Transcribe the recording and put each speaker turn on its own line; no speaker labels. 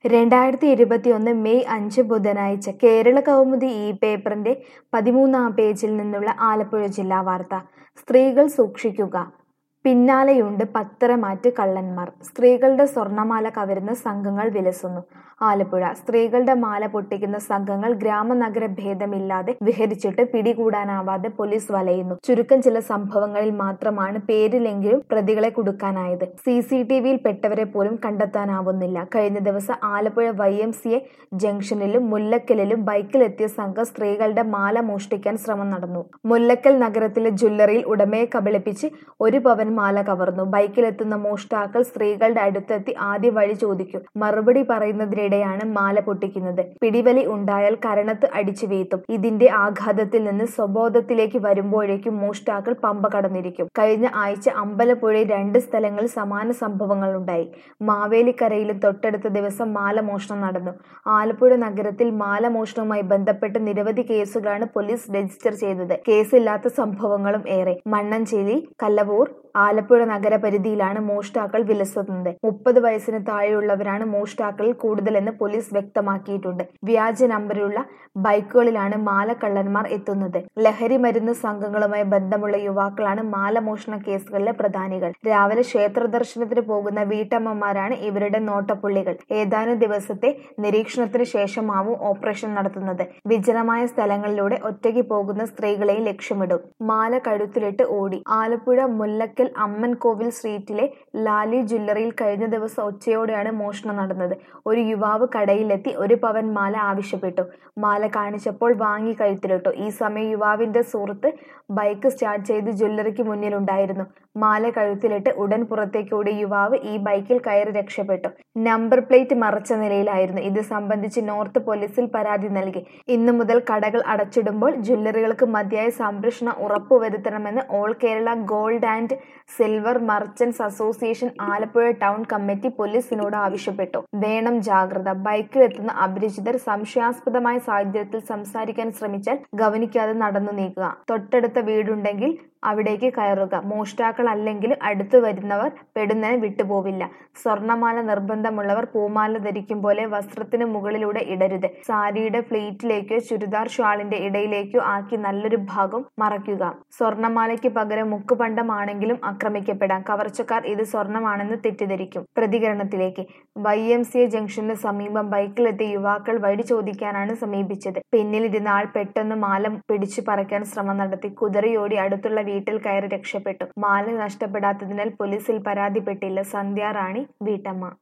രണ്ടായിരത്തി ഇരുപത്തിയൊന്ന് മെയ് അഞ്ച് ബുധനാഴ്ച കേരള കൗമുദി ഈ പേപ്പറിന്റെ പതിമൂന്നാം പേജിൽ നിന്നുള്ള ആലപ്പുഴ ജില്ലാ വാർത്ത സ്ത്രീകൾ സൂക്ഷിക്കുക പിന്നാലെയുണ്ട് പത്തരമാറ്റ് കള്ളന്മാർ സ്ത്രീകളുടെ സ്വർണമാല കവരുന്ന സംഘങ്ങൾ വിലസുന്നു ആലപ്പുഴ സ്ത്രീകളുടെ മാല പൊട്ടിക്കുന്ന സംഘങ്ങൾ ഗ്രാമനഗര ഭേദമില്ലാതെ വിഹരിച്ചിട്ട് പിടികൂടാനാവാതെ പോലീസ് വലയുന്നു ചുരുക്കം ചില സംഭവങ്ങളിൽ മാത്രമാണ് പേരിലെങ്കിലും പ്രതികളെ കുടുക്കാനായത് സി സി ടി വിയിൽ പെട്ടവരെ പോലും കണ്ടെത്താനാവുന്നില്ല കഴിഞ്ഞ ദിവസം Alappuzha Y M C A ജംഗ്ഷനിലും മുല്ലക്കലിലും ബൈക്കിലെത്തിയ സംഘം സ്ത്രീകളുടെ മാല മോഷ്ടിക്കാൻ ശ്രമം നടന്നു മുല്ലക്കൽ നഗരത്തിലെ ജ്വല്ലറിയിൽ ഉടമയെ കബളിപ്പിച്ച് ഒരു പവൻ മാല കവർന്നു ബൈക്കിലെത്തുന്ന മോഷ്ടാക്കൾ സ്ത്രീകളുടെ അടുത്തെത്തി ആദ്യ വഴി ചോദിക്കും മറുപടി പറയുന്നതിനിടെയാണ് മാല പൊട്ടിക്കുന്നത് പിടിവലി ഉണ്ടായാൽ കരണത്ത് അടിച്ചു വീഴ്ത്തും ഇതിന്റെ ആഘാതത്തിൽ നിന്ന് സ്വബോധത്തിലേക്ക് വരുമ്പോഴേക്കും മോഷ്ടാക്കൾ പമ്പ കടന്നിരിക്കും കഴിഞ്ഞ ആഴ്ച അമ്പലപ്പുഴയിൽ രണ്ട് സ്ഥലങ്ങളിൽ സമാന സംഭവങ്ങൾ ഉണ്ടായി മാവേലിക്കരയിലും തൊട്ടടുത്ത ദിവസം മാല മോഷണം നടന്നു ആലപ്പുഴ നഗരത്തിൽ മാല മോഷണവുമായി ബന്ധപ്പെട്ട് നിരവധി കേസുകളാണ് പോലീസ് രജിസ്റ്റർ ചെയ്തത് കേസില്ലാത്ത സംഭവങ്ങളും ഏറെ മണ്ണഞ്ചേരി കല്ലവൂർ ആലപ്പുഴ നഗരപരിധിയിലാണ് മോഷ്ടാക്കൾ വിലസുന്നത് മുപ്പത് വയസ്സിന് താഴെയുള്ളവരാണ് മോഷ്ടാക്കളിൽ കൂടുതലെന്ന് പോലീസ് വ്യക്തമാക്കിയിട്ടുണ്ട് വ്യാജ നമ്പറിലുള്ള ബൈക്കുകളിലാണ് മാലക്കള്ളന്മാർ എത്തുന്നത് ലഹരി മരുന്ന് സംഘങ്ങളുമായി ബന്ധമുള്ള യുവാക്കളാണ് മാലമോഷണ കേസുകളിലെ പ്രധാനികൾ രാവിലെ ക്ഷേത്ര ദർശനത്തിന് പോകുന്ന വീട്ടമ്മമാരാണ് ഇവരുടെ നോട്ടപ്പുള്ളികൾ ഏതാനും ദിവസത്തെ നിരീക്ഷണത്തിന് ശേഷമാവും ഓപ്പറേഷൻ നടത്തുന്നത് വിജനമായ സ്ഥലങ്ങളിലൂടെ ഒറ്റയ്ക്ക് പോകുന്ന സ്ത്രീകളെയും ലക്ഷ്യമിടും മാല കഴുത്തിലിട്ട് ഓടി ആലപ്പുഴ മുല്ലക്കൽ അമ്മൻ കോവിൽ സ്ട്രീറ്റിലെ ലാലി ജ്വല്ലറിയിൽ കഴിഞ്ഞ ദിവസം ഉച്ചയോടെയാണ് മോഷണം നടന്നത് ഒരു യുവാവ് കടയിലെത്തി ഒരു പവൻ മാല ആവശ്യപ്പെട്ടു മാല കാണിച്ചപ്പോൾ വാങ്ങി കഴുത്തിലിട്ടു ഈ സമയം യുവാവിന്റെ സുഹൃത്ത് ബൈക്ക് സ്റ്റാർട്ട് ചെയ്ത് ജ്വല്ലറിക്ക് മുന്നിലുണ്ടായിരുന്നു മാല കഴുത്തിലിട്ട് ഉടൻ പുറത്തേക്ക് ഓടിയ യുവാവ് ഈ ബൈക്കിൽ കയറി രക്ഷപ്പെട്ടു നമ്പർ പ്ലേറ്റ് മറച്ച നിലയിലായിരുന്നു ഇത് സംബന്ധിച്ച് നോർത്ത് പോലീസിൽ പരാതി നൽകി ഇന്നു മുതൽ കടകൾ അടച്ചിടുമ്പോൾ ജ്വല്ലറികൾക്ക് മതിയായ സംരക്ഷണം ഉറപ്പുവരുത്തണമെന്ന് all Kerala gold and silver merchants association Alappuzha town committee പോലീസിനോട് ആവശ്യപ്പെട്ടു വേണം ജാഗ്രത ബൈക്കിലെത്തുന്ന അപരിചിതർ സംശയാസ്പദമായ സാഹചര്യത്തിൽ സംസാരിക്കാൻ ശ്രമിച്ചാൽ ഗവനിക്കാതെ നടന്നു നീക്കുക തൊട്ടടുത്ത വീടുണ്ടെങ്കിൽ അവിടേക്ക് കയറുക മോഷ്ടാക്കൾ അല്ലെങ്കിൽ അടുത്തു വരുന്നവർ പെടുന്നതിന് വിട്ടുപോവില്ല സ്വർണമാല നിർബന്ധമുള്ളവർ പൂമാല ധരിക്കും പോലെ വസ്ത്രത്തിന് മുകളിലൂടെ ഇടരുത് സാരിയുടെ പ്ലേറ്റിലേക്കോ ചുരിദാർ ഷാളിന്റെ ഇടയിലേക്കോ ആക്കി നല്ലൊരു ഭാഗം മറയ്ക്കുക സ്വർണമാലയ്ക്ക് പകരം മുക്കുപണ്ടമാണെങ്കിലും ആക്രമിക്കപ്പെടാം കവർച്ചക്കാർ ഇത് സ്വർണമാണെന്ന് തെറ്റിദ്ധരിക്കും പ്രതികരണത്തിലേക്ക് വൈ എം സി എ ജംഗ്ഷന് സമീപം ബൈക്കിലെത്തിയ യുവാക്കൾ വഴി ചോദിക്കാനാണ് സമീപിച്ചത് പിന്നിലിരുന്ന ആൾ പെട്ടെന്ന് മാല പിടിച്ചു പറിക്കാൻ ശ്രമം നടത്തി കുതിരയോടി അടുത്തുള്ള വീട്ടിൽ കയറി രക്ഷപ്പെട്ടു മാല നഷ്ടപ്പെടാത്തതിനാൽ പോലീസിൽ പരാതിപ്പെട്ടില്ല സന്ധ്യ റാണി വീട്ടമ്മ